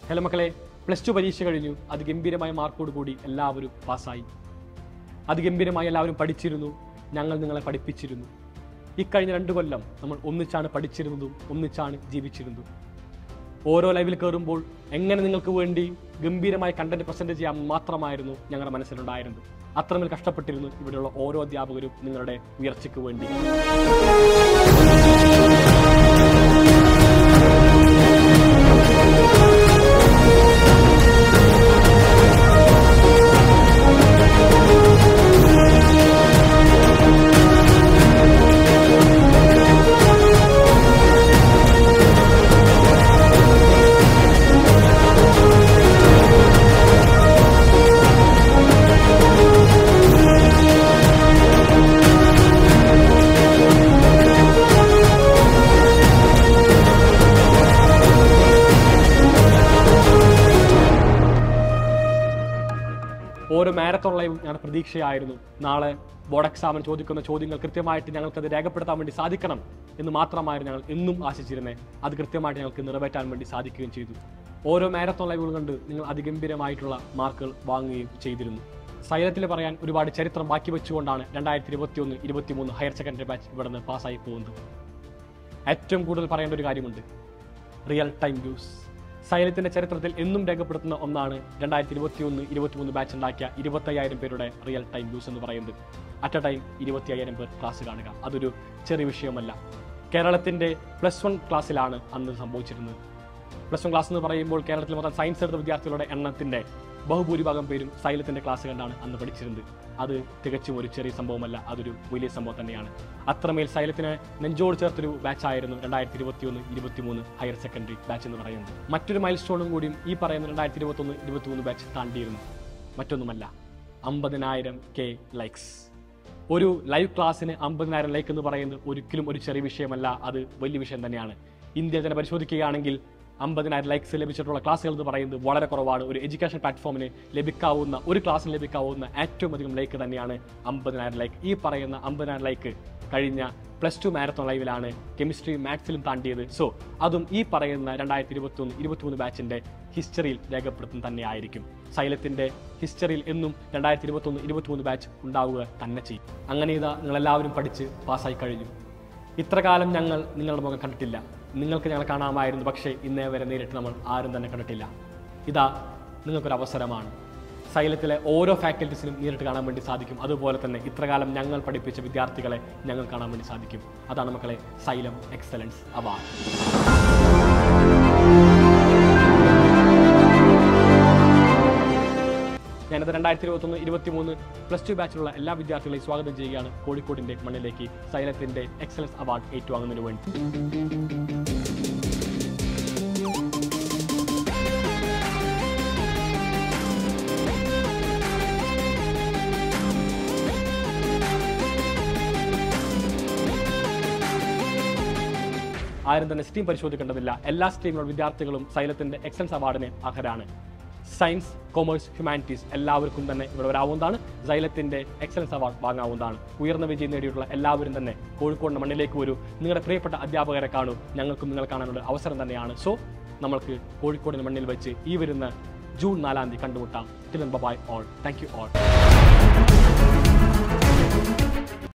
hello മക്കളെ plus two പരീക്ഷ കഴിഞ്ഞു അതിഗംഭീരമായ മാർക്കോട് കൂടി എല്ലാവരും പാസ്സായി അതിഗംഭീരമായി എല്ലാവരും പഠിച്ചിരുന്നു ഞങ്ങൾ നിങ്ങളെ പഠിപ്പിച്ചിരുന്നു ഇക്കഴിഞ്ഞ രണ്ട് കൊല്ലം നമ്മൾ ഒന്നിച്ചാണ് പഠിച്ചിരുന്നതും ഒന്നിച്ചാണ് ജീവിച്ചിരുന്നതും ഓരോ ലൈവിൽ കയറുമ്പോൾ എങ്ങനെ നിങ്ങൾക്ക് വേണ്ടി ഗംഭീരമായി കണ്ടന്റ് പ്രസന്റ് ചെയ്യാൻ മാത്രമായിരുന്നു ഞങ്ങളുടെ മനസ്സിലുണ്ടായിരുന്നത് അത്രമേൽ കഷ്ടപ്പെട്ടിരുന്നു ഇവിടെയുള്ള ഓരോ അധ്യാപകരും നിങ്ങളുടെ ഉയർച്ചയ്ക്ക് വേണ്ടി ഓരോ മാരത്തോൺ ലൈവും ഞങ്ങളുടെ പ്രതീക്ഷയായിരുന്നു നാളെ ബോർഡ് എക്സാമിന് ചോദിക്കുന്ന ചോദ്യങ്ങൾ കൃത്യമായിട്ട് ഞങ്ങൾക്കത് രേഖപ്പെടുത്താൻ വേണ്ടി സാധിക്കണം എന്ന് മാത്രമായിരുന്നു ഞങ്ങൾ എന്നും ആശിച്ചിരുന്നത് അത് കൃത്യമായിട്ട് ഞങ്ങൾക്ക് നിറവേറ്റാൻ വേണ്ടി സാധിക്കുകയും ചെയ്തു ഓരോ മാരത്തോൺ ലൈവുകൾ കണ്ട് നിങ്ങൾ അതിഗംഭീരമായിട്ടുള്ള മാർക്കുകൾ വാങ്ങുകയും ചെയ്തിരുന്നു സൈലത്തിൽ പറയാൻ ഒരുപാട് ചരിത്രം ബാക്കി വെച്ചുകൊണ്ടാണ് രണ്ടായിരത്തി ഇരുപത്തി ഒന്ന് ഇരുപത്തിമൂന്ന് ഹയർ സെക്കൻഡറി ബാച്ച് ഇവിടെ നിന്ന് പാസ്സായി പോകുന്നത് ഏറ്റവും കൂടുതൽ പറയേണ്ട ഒരു കാര്യമുണ്ട് റിയൽ ടൈം വ്യൂസ് സൈലത്തിന്റെ ചരിത്രത്തിൽ എന്നും രേഖപ്പെടുത്തുന്ന ഒന്നാണ് രണ്ടായിരത്തി ഇരുപത്തി ഒന്ന് ഇരുപത്തിമൂന്ന് ബാച്ച് ഉണ്ടാക്കിയ ഇരുപത്തയ്യായിരം പേരുടെ റിയൽ ടൈം വ്യൂസ് എന്ന് പറയുന്നത് അറ്റ് എ ടൈം ഇരുപത്തി അയ്യായിരം പേർ ക്ലാസ് കാണുക അതൊരു ചെറിയ വിഷയമല്ല കേരളത്തിന്റെ പ്ലസ് വൺ ക്ലാസ്സിലാണ് അന്ന് സംഭവിച്ചിരുന്നത് പ്ലസ് വൺ ക്ലാസ് എന്ന് പറയുമ്പോൾ കേരളത്തിൽ മൊത്തം സയൻസ് എടുത്ത വിദ്യാർത്ഥികളുടെ എണ്ണത്തിന്റെ ബഹുഭൂരിഭാഗം പേരും സൈലത്തിന്റെ ക്ലാസ് കണ്ടാണ് അന്ന് പഠിച്ചിരുന്നത് അത് തികച്ചും ഒരു ചെറിയ സംഭവമല്ല അതൊരു വലിയ സംഭവം തന്നെയാണ് അത്രമേൽ സൈലത്തിന് നെഞ്ചോട് ചേർത്തൊരു ബാച്ച് ആയിരുന്നു രണ്ടായിരത്തി ഇരുപത്തി ഒന്ന് ഇരുപത്തിമൂന്ന് ഹയർ സെക്കൻഡറി ബാച്ച് എന്ന് പറയുന്നത് മറ്റൊരു മൈൽ സ്റ്റോണും കൂടിയും ഈ പറയുന്ന രണ്ടായിരത്തി ഇരുപത്തി ഒന്ന് ഇരുപത്തിമൂന്ന് ബാച്ച് താണ്ടിയിരുന്നു മറ്റൊന്നുമല്ല അമ്പതിനായിരം കെ ലൈക്സ് ഒരു ലൈവ് ക്ലാസ്സിന് അമ്പതിനായിരം ലൈക്ക് എന്ന് പറയുന്നത് ഒരിക്കലും ഒരു ചെറിയ വിഷയമല്ല അത് വലിയ വിഷയം തന്നെയാണ് ഇന്ത്യയിൽ തന്നെ പരിശോധിക്കുകയാണെങ്കിൽ അമ്പതിനായിരം ലൈക്സ് ലഭിച്ചിട്ടുള്ള ക്ലാസ്സുകൾ എന്ന് പറയുന്നത് വളരെ കുറവാണ് ഒരു എഡ്യൂക്കേഷൻ പ്ലാറ്റ്ഫോമിന് ലഭിക്കാവുന്ന ഒരു ക്ലാസ്സിന് ലഭിക്കാവുന്ന ഏറ്റവും അധികം ലൈക്ക് തന്നെയാണ് അമ്പതിനായിരം ലൈക്ക് ഈ പറയുന്ന അമ്പതിനായിരം ലൈക്ക് കഴിഞ്ഞ പ്ലസ് ടു മാരത്തോൺ ലൈവിലാണ് കെമിസ്ട്രി മാത്സിലും താണ്ടിയത് സോ അതും ഈ പറയുന്ന രണ്ടായിരത്തി ഇരുപത്തി ഒന്ന് ഇരുപത്തിമൂന്ന് ബാച്ചിന്റെ ഹിസ്റ്ററിയിൽ രേഖപ്പെടുത്തും തന്നെയായിരിക്കും സൈലത്തിന്റെ ഹിസ്റ്ററിയിൽ എന്നും രണ്ടായിരത്തി ഇരുപത്തി ഒന്ന് ഇരുപത്തിമൂന്ന് ബാച്ച് ഉണ്ടാവുക തന്നെ ചെയ്യും അങ്ങനെ ഇതാ നിങ്ങളെല്ലാവരും പഠിച്ച് പാസ്സായി കഴിഞ്ഞു ഇത്ര കാലം ഞങ്ങൾ നിങ്ങളുടെ മുഖം കണ്ടിട്ടില്ല നിങ്ങൾക്ക് ഞങ്ങൾ കാണാമായിരുന്നു പക്ഷേ ഇന്നേ വരെ നേരിട്ട് നമ്മൾ ആരും തന്നെ കണ്ടിട്ടില്ല ഇതാ നിങ്ങൾക്കൊരു അവസരമാണ് സൈലത്തിലെ ഓരോ ഫാക്കൽറ്റീസിനും നേരിട്ട് കാണാൻ വേണ്ടി സാധിക്കും അതുപോലെ തന്നെ ഇത്രകാലം ഞങ്ങൾ പഠിപ്പിച്ച വിദ്യാർത്ഥികളെ ഞങ്ങൾ കാണാൻ വേണ്ടി സാധിക്കും അതാണ് മക്കളെ സൈലം എക്സലൻസ് അവാർഡ് ഞാനത് രണ്ടായിരത്തി ഇരുപത്തൊന്ന് ഇരുപത്തി മൂന്ന് പ്ലസ് ടു ബാച്ചിലുള്ള എല്ലാ വിദ്യാർത്ഥികളെയും സ്വാഗതം ചെയ്യുകയാണ് കോഴിക്കോടിന്റെ മണ്ണിലേക്ക് സൈലത്തിന്റെ എക്സലൻസ് അവാർഡ് ഏറ്റുവാങ്ങുന്നതിന് വേണ്ടി ആരും തന്നെ സ്ട്രീം പരിശോധിക്കേണ്ടതില്ല എല്ലാ സ്ട്രീമിലുള്ള വിദ്യാർത്ഥികളും സൈലത്തിന്റെ എക്സലൻസ് അവാർഡിന് അർഹരാണ് സയൻസ് കൊമേഴ്സ് ഹ്യൂമാനിറ്റീസ് എല്ലാവർക്കും തന്നെ ഇവിടെ വരാവുന്നതാണ് സൈലത്തിന്റെ എക്സലൻസ് അവാർഡ് വാങ്ങാവുന്നതാണ് ഉയർന്ന വിജയം നേടിയിട്ടുള്ള എല്ലാവരും തന്നെ കോഴിക്കോടിന്റെ മണ്ണിലേക്ക് വരൂ നിങ്ങളുടെ പ്രിയപ്പെട്ട അധ്യാപകരെ കാണൂ ഞങ്ങൾക്കും നിങ്ങൾ കാണാനുള്ള അവസരം തന്നെയാണ് സോ നമ്മൾക്ക് കോഴിക്കോടിന്റെ മണ്ണിൽ വെച്ച് ഈ വരുന്ന ജൂൺ നാലാം തീയതി കണ്ടുമുട്ടാം till then bye bye all thank you all